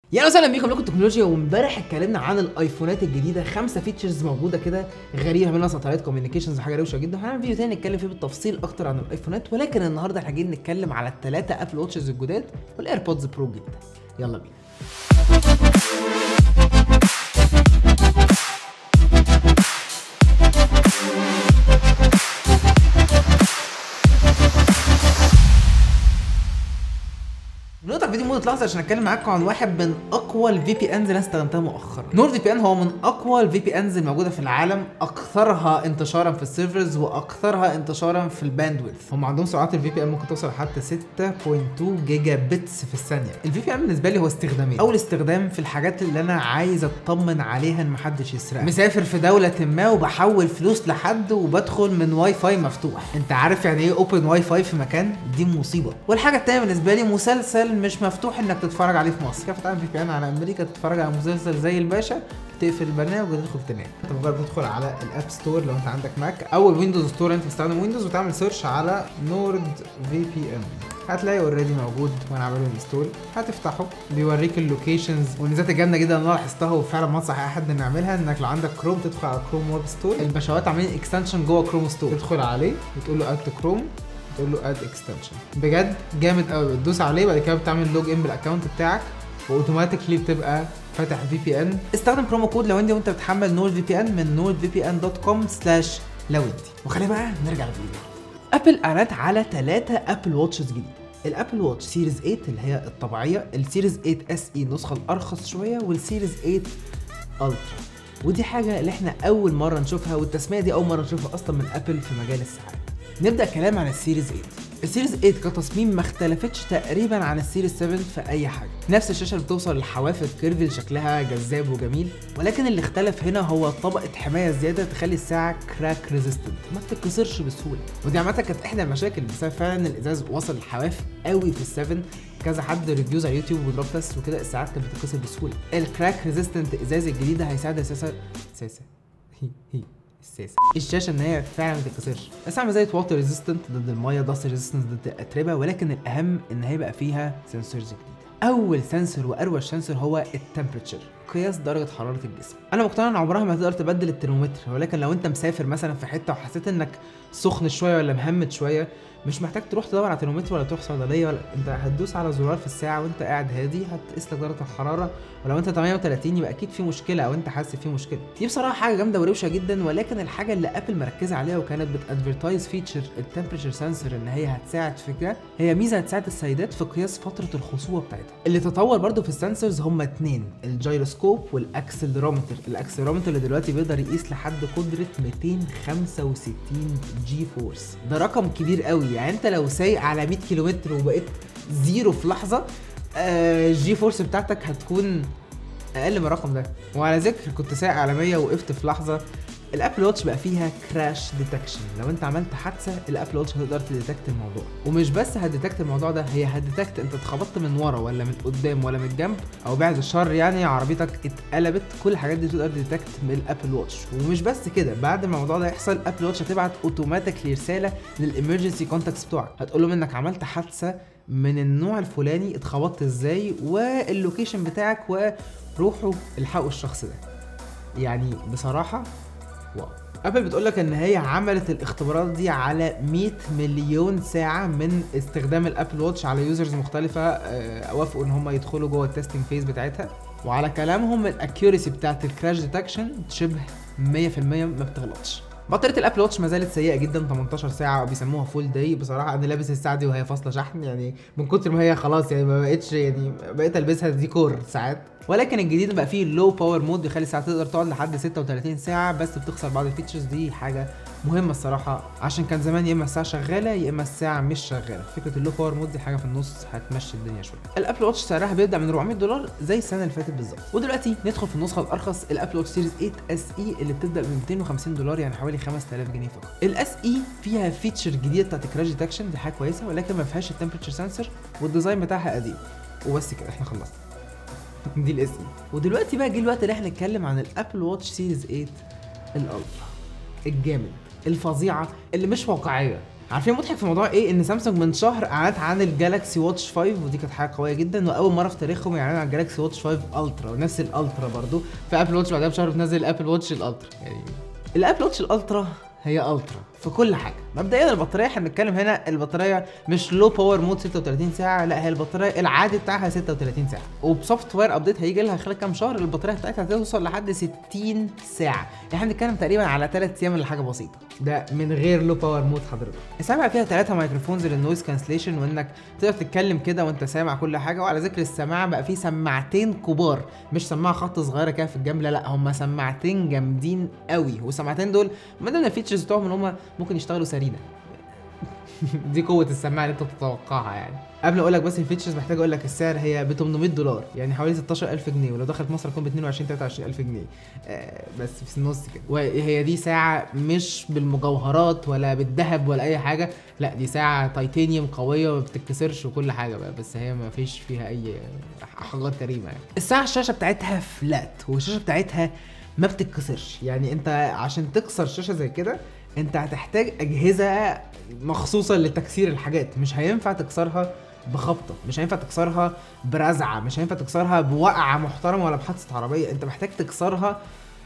يا وسهلا بيكم لكم تكنولوجيا وامبارح اتكلمنا عن الايفونات الجديده خمسه فيتشرز موجوده كده غريبه منها ساتلايت كوميونيكيشنز وحاجه روشه جدا هنعمل فيديو تاني نتكلم فيه بالتفصيل اكتر عن الايفونات ولكن النهارده احنا جايين نتكلم على الثلاثه ابل واتشز الجداد والايربودز برو جدا يلا بينا نقطة في فيديو مودة لحظة عشان اتكلم معاكم عن واحد من اقوى الفي بي انز اللي انا استخدمتها مؤخرا. نورد في بي ان هو من اقوى الفي بي انز الموجودة في العالم، اكثرها انتشارا في السيرفرز واكثرها انتشارا في الباندويث. هم عندهم سرعات الفي بي ان ممكن توصل حتى 6.2 جيجا بتس في الثانية. الفي بي ان بالنسبة لي هو استخدامين. اول استخدام في الحاجات اللي انا عايز اطمن عليها ان محدش يسرقها. مسافر في دولة ما وبحول فلوس لحد وبدخل من واي فاي مفتوح. انت عارف يعني ايه اوبن واي فاي في مكان؟ دي مصيبة. والحاجة التانية بالنسبة لي مسلسل مش مفتوح انك تتفرج عليه في مصر كيف تعمل في بي ان على امريكا تتفرج على مسلسل زي الباشا تقفل البرنامج وتدخل تنام انت مجرد تدخل على الاب ستور لو انت عندك ماك او الويندوز ستور انت بتستخدم ويندوز وتعمل سيرش على نورد في بي ان هتلاقي اوريدي موجود وانا عامله انستول هتفتحه بيوريك اللوكيشنز والميزات الجامده جدا اللي انا لاحظتها وفعلا بنصح اي حد انه يعملها انك لو عندك كروم تدخل على كروم ويب ستور الباشوات عاملين اكستنشن جوه كروم ستور تدخل عليه وتقول له اد كروم تقول له اد اكستنشن بجد جامد قوي بتدوس عليه بعد كده بتعمل لوج ان بالاكونت بتاعك واوتوماتيكلي بتبقى فاتح في بي ان استخدم برومو كود لو انت وانت بتحمل نورد في بي ان من نورد في بي ان دوت كوم سلاش لو انت وخلينا بقى نرجع للفيديو ابل اعلنت على ثلاثة ابل واتشز جديد الابل واتش سيريز 8 اللي هي الطبيعيه السيريز 8 اس اي النسخه الارخص شويه والسيريز 8 الترا ودي حاجه اللي احنا اول مره نشوفها والتسميه دي اول مره نشوفها اصلا من ابل في مجال الساعات نبدا كلام عن السيريز 8 السيريز 8 كتصميم ما اختلفتش تقريبا عن السيريز 7 في اي حاجه نفس الشاشه اللي بتوصل للحواف الكيرفي اللي شكلها جذاب وجميل ولكن اللي اختلف هنا هو طبقه حمايه زياده تخلي الساعه كراك ريزيستنت ما بتتكسرش بسهوله ودي عامه كانت احدى المشاكل بسبب فعلا ان الازاز وصل للحواف قوي في ال7 كذا حد ريفيوز على يوتيوب ودروب تيست وكده الساعات كانت بتتكسر بسهوله الكراك ريزيستنت ازاز الجديده هيساعد الساسه ساسه هي هي الساسه الشاشه ان هي فعلا ما تتكسرش الساعه ما زالت واتر ريزيستنت ضد الميه داست ريزيستنت ضد الاتربه ولكن الاهم ان هيبقى فيها سنسورز جديده اول سنسور واروش سنسور هو التمبريتشر قياس درجه حراره الجسم انا مقتنع ان عمرها ما هتقدر تبدل الترمومتر ولكن لو انت مسافر مثلا في حته وحسيت انك سخن شويه ولا مهمت شويه مش محتاج تروح تدور على ترمومتر ولا تروح صيدليه ولا انت هتدوس على زرار في الساعه وانت قاعد هادي هتقيس لك درجه الحراره ولو انت 38 يبقى اكيد في مشكله او انت حاسس في مشكله دي بصراحه حاجه جامده وروشه جدا ولكن الحاجه اللي ابل مركزه عليها وكانت بتادفرتايز فيتشر التمبريتشر سنسور ان هي هتساعد في كده هي ميزه هتساعد السيدات في قياس فتره الخصوبه بتاعتها اللي تطور برضو في السنسورز هما اتنين الجيروسكوب والاكسلرومتر الاكسلرومتر اللي دلوقتي بيقدر يقيس لحد قدره 265 جي فورس ده رقم كبير قوي يعني انت لو سايق على 100 كيلومتر وبقيت زيرو في لحظه آه الجي فورس بتاعتك هتكون اقل من الرقم ده وعلى ذكر كنت سايق على 100 وقفت في لحظه الابل واتش بقى فيها كراش ديتكشن لو انت عملت حادثه الابل واتش هتقدر تديتكت الموضوع ومش بس هتديتكت الموضوع ده هي هتديتكت انت اتخبطت من ورا ولا من قدام ولا من الجنب او بعد الشر يعني عربيتك اتقلبت كل الحاجات دي تقدر تديتكت من الابل واتش ومش بس كده بعد ما الموضوع ده يحصل الابل واتش هتبعت اوتوماتيكلي رساله للامرجنسي كونتاكتس بتوعك هتقول لهم انك عملت حادثه من النوع الفلاني اتخبطت ازاي واللوكيشن بتاعك وروحوا الحقوا الشخص ده يعني بصراحه واو ابل بتقول لك ان هي عملت الاختبارات دي على 100 مليون ساعه من استخدام الابل واتش على يوزرز مختلفه آه، وافقوا ان هم يدخلوا جوه التستنج فيز بتاعتها وعلى كلامهم الاكيورسي بتاعت الكراش ديتكشن شبه 100% ما بتغلطش بطاريه الابل واتش ما زالت سيئه جدا 18 ساعه وبيسموها فول داي بصراحه انا لابس الساعه دي وهي فاصله شحن يعني من كتر ما هي خلاص يعني ما بقتش يعني بقيت البسها ديكور ساعات ولكن الجديد بقى فيه اللو باور مود بيخلي الساعه تقدر تقعد لحد 36 ساعه بس بتخسر بعض الفيتشرز دي حاجه مهمه الصراحه عشان كان زمان يا اما الساعه شغاله يا اما الساعه مش شغاله فكره اللو باور مود دي حاجه في النص هتمشي الدنيا شويه الابل واتش سعرها بيبدا من 400 دولار زي السنه اللي فاتت بالظبط ودلوقتي ندخل في النسخه الارخص الابل واتش سيريز 8 اس اي اللي بتبدا ب 250 دولار يعني حوالي 5000 جنيه فقط الاس اي فيها فيتشر جديده بتاعت كراش ديتكشن دي حاجه كويسه ولكن ما فيهاش التمبريتشر سنسور والديزاين بتاعها قديم وبس كده احنا خلصنا دي الاس اي ودلوقتي بقى جه الوقت اللي احنا نتكلم عن الابل واتش سيريز 8 الالترا الجامد الفظيعه اللي مش واقعيه عارفين مضحك في الموضوع ايه ان سامسونج من شهر اعلنت عن الجالاكسي واتش 5 ودي كانت حاجه قويه جدا واول مره في تاريخهم يعلنوا عن الجالاكسي واتش 5 الترا ونفس الالترا برضو في ابل واتش بعدها بشهر بتنزل الابل واتش الالترا يعني الابل واتش الالترا هي الترا في كل حاجه مبدئيا البطاريه احنا بنتكلم هنا البطاريه مش لو باور مود 36 ساعه لا هي البطاريه العادي بتاعها 36 ساعه وبسوفت وير ابديت هيجي لها خلال كام شهر البطاريه بتاعتها هتوصل لحد 60 ساعه يعني احنا بنتكلم تقريبا على 3 ايام ولا حاجه بسيطه ده من غير لو باور مود حضرتك السماعه فيها ثلاثه مايكروفونز للنويز كانسليشن وانك تقدر تتكلم كده وانت سامع كل حاجه وعلى ذكر السماعه بقى في سماعتين كبار مش سماعه خط صغيره كده في الجنب لا لا هم سماعتين جامدين قوي والسماعتين دول من ضمن الفيتشرز بتوعهم ان هم ممكن يشتغلوا سرينا دي قوه السماعه اللي انت تتوقعها يعني قبل اقول لك بس الفيتشرز محتاج اقول لك السعر هي ب 800 دولار يعني حوالي 16000 جنيه ولو دخلت مصر هتكون ب 22 23000 جنيه آه بس في النص كده وهي دي ساعه مش بالمجوهرات ولا بالذهب ولا اي حاجه لا دي ساعه تيتانيوم قويه وما بتتكسرش وكل حاجه بقى بس هي ما فيش فيها اي حاجات كريمه يعني الساعه الشاشه بتاعتها فلات والشاشه بتاعتها ما بتتكسرش يعني انت عشان تكسر شاشه زي كده انت هتحتاج اجهزه مخصوصه لتكسير الحاجات مش هينفع تكسرها بخبطه مش هينفع تكسرها برزعه مش هينفع تكسرها بوقعه محترمه ولا بحادثه عربيه انت محتاج تكسرها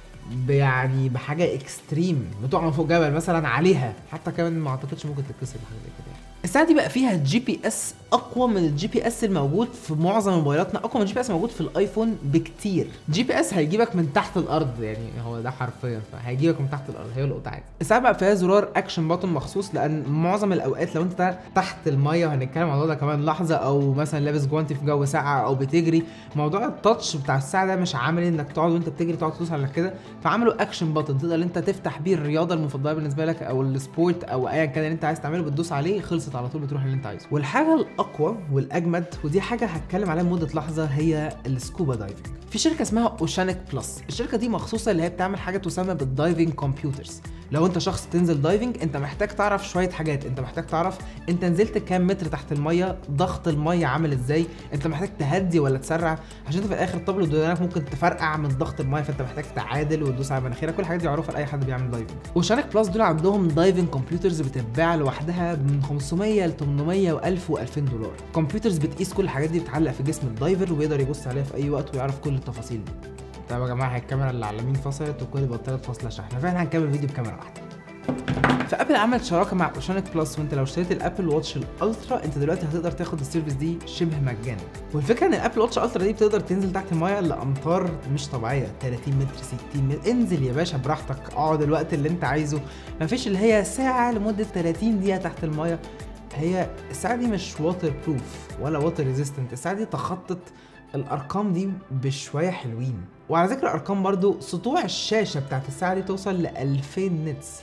يعني بحاجه اكستريم بتقع من فوق جبل مثلا عليها حتى كمان ما اعتقدش ممكن تتكسر بحاجه زي كده الساعه دي بقى فيها جي بي اس اقوى من الجي بي اس الموجود في معظم موبايلاتنا اقوى من الجي بي اس الموجود في الايفون بكتير جي بي اس هيجيبك من تحت الارض يعني هو ده حرفيا فهيجيبك من تحت الارض هي القطع عادي الساعه بقى فيها زرار اكشن باتون مخصوص لان معظم الاوقات لو انت تحت الميه وهنتكلم عن الموضوع ده كمان لحظه او مثلا لابس جوانتي في جو ساقع او بتجري موضوع التاتش بتاع الساعه ده مش عامل انك تقعد وانت بتجري تقعد تدوس على كده فعملوا اكشن باتون تقدر انت تفتح بيه الرياضه المفضله بالنسبه لك او السبورت او ايا كان اللي انت عايز تعمله بتدوس عليه خلصت على طول بتروح اللي انت عايزه والحاجه الاقوى والاجمد ودي حاجه هتكلم عليها لمده لحظه هي السكوبا دايفنج في شركه اسمها اوشانيك بلس الشركه دي مخصوصه اللي هي بتعمل حاجه تسمى بالدايفنج كمبيوترز لو انت شخص تنزل دايفنج انت محتاج تعرف شويه حاجات انت محتاج تعرف انت نزلت كام متر تحت الميه ضغط الميه عامل ازاي انت محتاج تهدي ولا تسرع عشان انت في الاخر الطبل ودانك ممكن تفرقع من ضغط الميه فانت محتاج تعادل وتدوس على مناخيرك كل الحاجات دي معروفه لاي حد بيعمل دايفنج وشانك بلس دول عندهم دايفنج كمبيوترز بتتباع لوحدها من 500 ل 800 و1000 و2000 دولار كمبيوترز بتقيس كل الحاجات دي بتعلق في جسم الدايفر ويقدر يبص عليها في اي وقت ويعرف كل التفاصيل دي طيب يا جماعه الكاميرا اللي على اليمين فصلت وكل بطلت فاصله شحن فاحنا هنكمل الفيديو بكاميرا واحده فابل عملت شراكه مع اوشانيك بلس وانت لو اشتريت الابل واتش الالترا انت دلوقتي هتقدر تاخد السيرفيس دي شبه مجانا والفكره ان الابل واتش الترا دي بتقدر تنزل تحت المايه لامتار مش طبيعيه 30 متر 60 متر انزل يا باشا براحتك اقعد الوقت اللي انت عايزه مفيش اللي هي ساعه لمده 30 دقيقه تحت المايه هي الساعه دي مش واتر بروف ولا واتر ريزيستنت الساعه دي تخطت الارقام دي بشويه حلوين وعلى ذكر الارقام برضو سطوع الشاشه بتاعت الساعه دي توصل ل 2000 نتس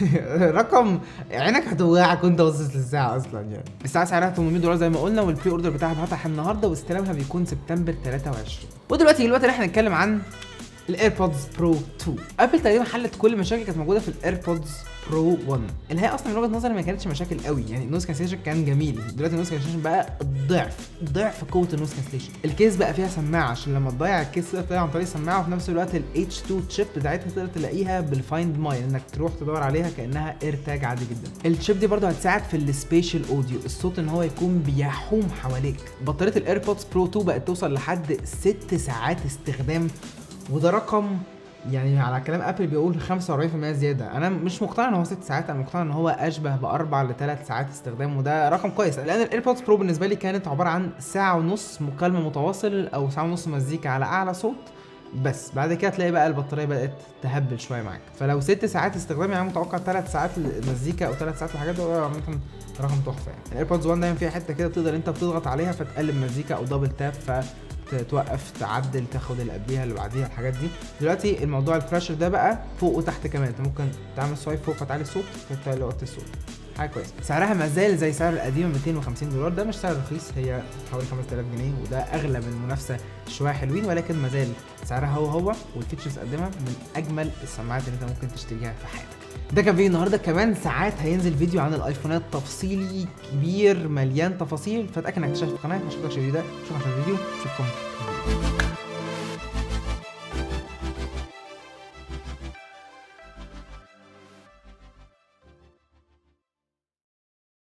رقم عينك هتوجعك وانت باصص للساعه اصلا يعني الساعه سعرها 800 دولار زي ما قلنا والبري اوردر بتاعها فتح النهارده واستلامها بيكون سبتمبر 23 ودلوقتي الوقت اللي احنا هنتكلم عن الايربودز برو 2 ابل تقريبا حلت كل المشاكل كانت موجوده في الايربودز برو 1 اللي هي اصلا من وجهه نظري ما كانتش مشاكل قوي يعني النويز كانسليشن كان جميل دلوقتي النويز كانسليشن بقى ضعف ضعف قوه النويز كانسليشن الكيس بقى فيها سماعه عشان لما تضيع الكيس تقدر تلاقيها عن طريق سماعه وفي نفس الوقت الاتش 2 تشيب بتاعتها تقدر تلاقيها بالفايند ماي انك تروح تدور عليها كانها اير تاج عادي جدا الشيب دي برضه هتساعد في السبيشال اوديو الصوت ان هو يكون بيحوم حواليك بطاريه الايربودز برو 2 بقت توصل لحد 6 ساعات استخدام وده رقم يعني على كلام ابل بيقول 45% زياده انا مش مقتنع ان هو 6 ساعات انا مقتنع ان هو اشبه باربع لثلاث ساعات استخدام وده رقم كويس لان الايربودز برو بالنسبه لي كانت عباره عن ساعه ونص مكالمه متواصل او ساعه ونص مزيكا على اعلى صوت بس بعد كده تلاقي بقى البطاريه بدات تهبل شويه معاك فلو ست ساعات استخدام يعني متوقع ثلاث ساعات مزيكا او ثلاث ساعات لحاجات ده عامه رقم تحفه يعني الايربودز 1 دايما فيها حته كده تقدر انت بتضغط عليها فتقلب مزيكا او دبل تاب ف توقف تعدل تاخد اللي قبليها اللي بعديها الحاجات دي دلوقتي الموضوع البريشر ده بقى فوق وتحت كمان انت ممكن تعمل سوايب فوق فتعلي الصوت فتعلي وقت الصوت حاجه كويسه سعرها ما زال زي سعر القديمه 250 دولار ده مش سعر رخيص هي حوالي 5000 جنيه وده اغلى من المنافسه شويه حلوين ولكن ما زال سعرها هو هو والفيتشرز قدمها من اجمل السماعات اللي انت ممكن تشتريها في حياتك ده كان فيديو النهارده كمان ساعات هينزل فيديو عن الايفونات تفصيلي كبير مليان تفاصيل فاتاكد انك تشترك في القناه ما شفتكش الفيديو ده شوف عشان الفيديو اشوفكم